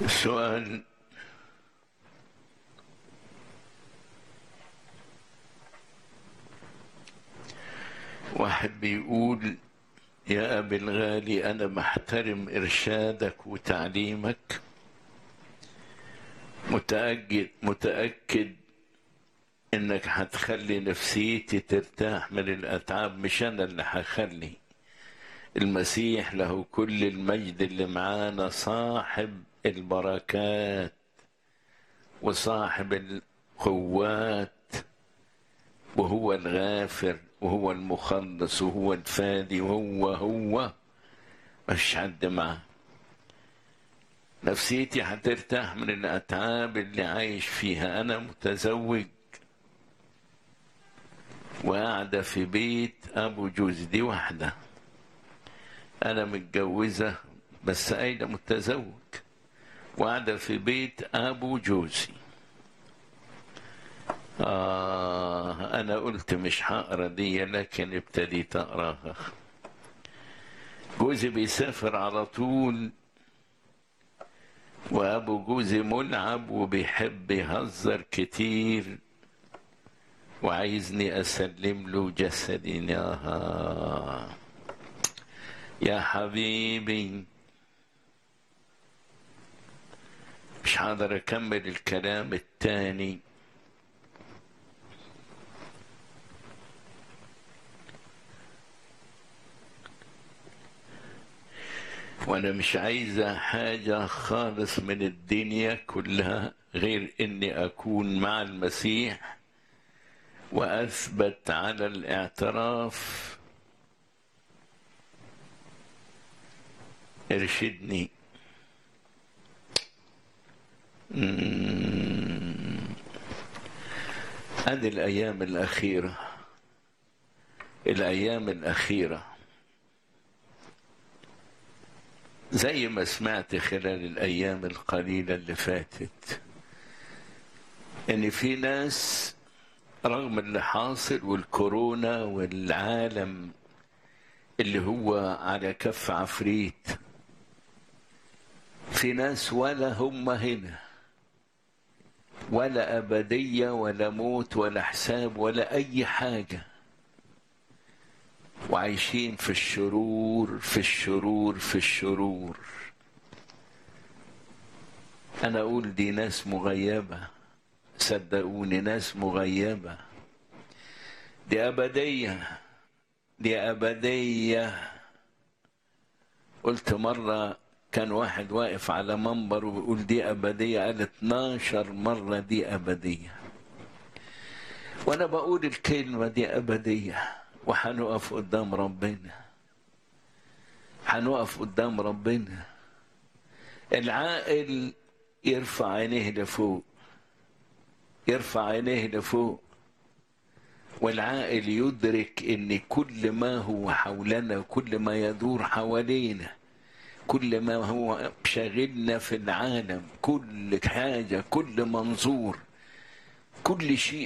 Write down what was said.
السؤال واحد بيقول يا أبي الغالي أنا محترم إرشادك وتعليمك متأكد متأكد إنك هتخلي نفسيتي ترتاح من الأتعاب مش أنا اللي هخلي المسيح له كل المجد اللي معانا صاحب البركات وصاحب القوات وهو الغافر وهو المخلص وهو الفادي وهو هو مش حد معاه نفسيتي هترتاح من الأتعاب اللي عايش فيها أنا متزوج وقاعدة في بيت أبو جوز دي واحدة أنا متجوزة بس أين متزوج وقاعدة في بيت أبو جوزي آه أنا قلت مش هقرا دي لكن ابتديت أقراها جوزي بيسافر على طول وأبو جوزي ملعب وبيحب يهزر كتير وعايزني أسلم له جسدي يا يا حبيبي مش هقدر أكمل الكلام التاني وانا مش عايزة حاجة خالص من الدنيا كلها غير اني اكون مع المسيح واثبت على الاعتراف ارشدني هذه الايام الاخيره الايام الاخيره زي ما سمعت خلال الايام القليله اللي فاتت ان في ناس رغم اللي حاصل والكورونا والعالم اللي هو على كف عفريت في ناس ولا هم هنا ولا أبدية ولا موت ولا حساب ولا أي حاجة وعايشين في الشرور في الشرور في الشرور أنا أقول دي ناس مغيبة صدقوني ناس مغيبة دي أبدية دي أبدية قلت مرة كان واحد واقف على منبر وبيقول دي أبدية قال 12 مرة دي أبدية وأنا بقول الكلمة دي أبدية وهنقف قدام ربنا هنقف قدام ربنا العاقل يرفع عينيه لفوق يرفع عينيه لفوق والعاقل يدرك ان كل ما هو حولنا كل ما يدور حوالينا كل ما هو شاغلنا في العالم كل حاجه كل منظور كل شيء